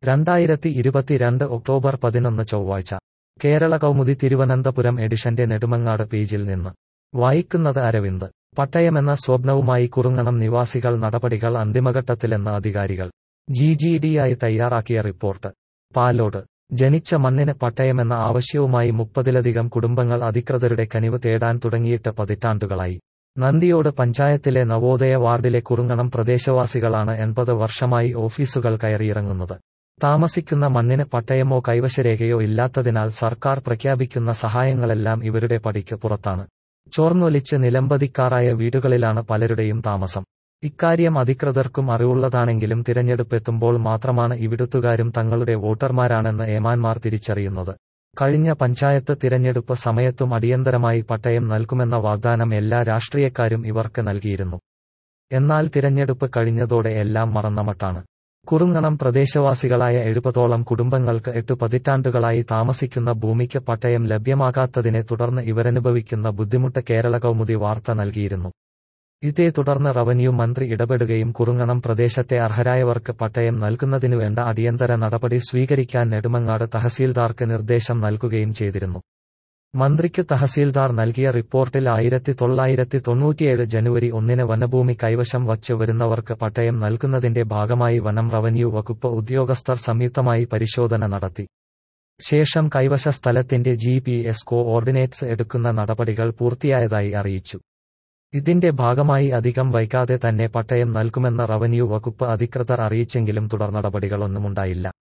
രണ്ടായിരത്തി ഇരുപത്തിരണ്ട് ഒക്ടോബർ പതിനൊന്ന് ചൊവ്വാഴ്ച കേരള കൗമുദി തിരുവനന്തപുരം എഡിഷന്റെ നെടുമങ്ങാട് പേജിൽ നിന്ന് വായിക്കുന്നത് അരവിന്ദ് പട്ടയമെന്ന സ്വപ്നവുമായി കുറുങ്ങണം നിവാസികൾ നടപടികൾ അന്തിമഘട്ടത്തിലെന്ന് അധികാരികൾ ജി ജി ഡിയായി തയ്യാറാക്കിയ റിപ്പോർട്ട് പാലോട് ജനിച്ച മണ്ണിന് പട്ടയമെന്ന ആവശ്യവുമായി മുപ്പതിലധികം കുടുംബങ്ങൾ അധികൃതരുടെ കനിവ് തേടാൻ തുടങ്ങിയിട്ട് പതിറ്റാണ്ടുകളായി നന്ദിയോട് പഞ്ചായത്തിലെ നവോദയ വാർഡിലെ കുറുങ്ങണം പ്രദേശവാസികളാണ് എൺപത് വർഷമായി ഓഫീസുകൾ കയറിയിറങ്ങുന്നത് താമസിക്കുന്ന മണ്ണിന് പട്ടയമോ കൈവശരേഖയോ ഇല്ലാത്തതിനാൽ സർക്കാർ പ്രഖ്യാപിക്കുന്ന സഹായങ്ങളെല്ലാം ഇവരുടെ പടിക്ക് പുറത്താണ് ചോർന്നൊലിച്ച് നിലംപതിക്കാറായ വീടുകളിലാണ് പലരുടെയും താമസം ഇക്കാര്യം അധികൃതർക്കും അറിവുള്ളതാണെങ്കിലും തിരഞ്ഞെടുപ്പെത്തുമ്പോൾ മാത്രമാണ് ഇവിടുത്തുകാരും തങ്ങളുടെ വോട്ടർമാരാണെന്ന് ഏമാന്മാർ തിരിച്ചറിയുന്നത് കഴിഞ്ഞ പഞ്ചായത്ത് തിരഞ്ഞെടുപ്പ് സമയത്തും അടിയന്തരമായി പട്ടയം നൽകുമെന്ന വാഗ്ദാനം എല്ലാ രാഷ്ട്രീയക്കാരും ഇവർക്ക് നൽകിയിരുന്നു എന്നാൽ തിരഞ്ഞെടുപ്പ് കഴിഞ്ഞതോടെ എല്ലാം മറന്നമട്ടാണ് കുറുങ്ങണം പ്രദേശവാസികളായ എഴുപതോളം കുടുംബങ്ങൾക്ക് എട്ടു പതിറ്റാണ്ടുകളായി താമസിക്കുന്ന ഭൂമിക്ക് പട്ടയം ലഭ്യമാകാത്തതിനെ തുടർന്ന് ഇവരനുഭവിക്കുന്ന ബുദ്ധിമുട്ട് കേരള കൗമുദി വാർത്ത നൽകിയിരുന്നു ഇതേ തുടർന്ന് റവന്യൂ മന്ത്രി ഇടപെടുകയും കുറുങ്ങണം പ്രദേശത്തെ അർഹരായവർക്ക് പട്ടയം നൽകുന്നതിനുവേണ്ട അടിയന്തര നടപടി സ്വീകരിക്കാൻ നെടുമങ്ങാട് തഹസീൽദാർക്ക് നിർദ്ദേശം നൽകുകയും ചെയ്തിരുന്നു മന്ത്രിക്ക് തഹസീൽദാർ നൽകിയ റിപ്പോർട്ടിൽ ആയിരത്തി തൊള്ളായിരത്തി തൊണ്ണൂറ്റിയേഴ് ജനുവരി ഒന്നിന് വനഭൂമി കൈവശം വച്ച് വരുന്നവർക്ക് പട്ടയം നൽകുന്നതിന്റെ ഭാഗമായി വനം റവന്യൂ വകുപ്പ് ഉദ്യോഗസ്ഥർ സംയുക്തമായി പരിശോധന നടത്തി ശേഷം കൈവശ സ്ഥലത്തിന്റെ ജി പി എസ് കോഓർഡിനേറ്റ്സ് എടുക്കുന്ന നടപടികൾ പൂർത്തിയായതായി അറിയിച്ചു ഇതിന്റെ ഭാഗമായി അധികം വൈകാതെ തന്നെ പട്ടയം നൽകുമെന്ന് റവന്യൂ വകുപ്പ് അധികൃതർ അറിയിച്ചെങ്കിലും തുടർ നടപടികളൊന്നുമുണ്ടായില്ല